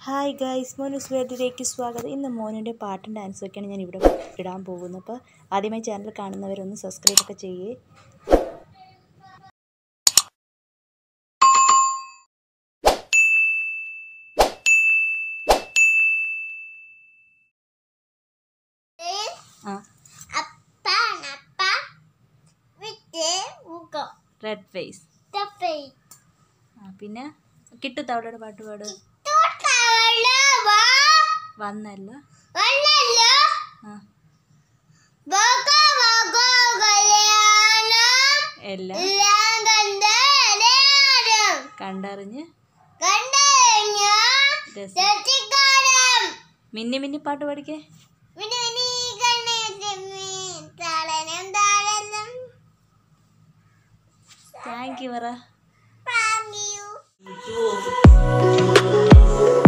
hi guys മോനൂസ് വേദിയിലേക്ക് സ്വാഗതം ഇന്ന് മോനുൻ്റെ പാട്ടും ഡാൻസും ഒക്കെയാണ് ഞാൻ ഇവിടെ ഇടാൻ പോകുന്നത് അപ്പോൾ ആദ്യമായി ചാനൽ കാണുന്നവരൊന്ന് സബ്സ്ക്രൈബ് ഒക്കെ ചെയ്യേ ആ അപ്പാനപ്പ വിത്ത് മുഖം റെഡ് ഫേസ് തപ്പേറ്റ് ആ പിന്നെ കിട്ടുത്ത അവളുടെ പാട്ട് പാട് തൊട്ടവളവാ വന്നല്ല വന്നല്ലോ ആ ബോക ബോക കല്യാണം എല്ലാം എല്ലാം കണ്ടേരം കണ്ടറിഞ്ഞ് കണ്ടറിഞ്ഞ രസം രസിക്കാരം മിന്നി മിന്നി പാട്ട് പാടിക്കേ മിനി മിനി കണ്ണേ ചെമ്മി താളനം താളനം താങ്ക് യു പറ താങ്ക് യു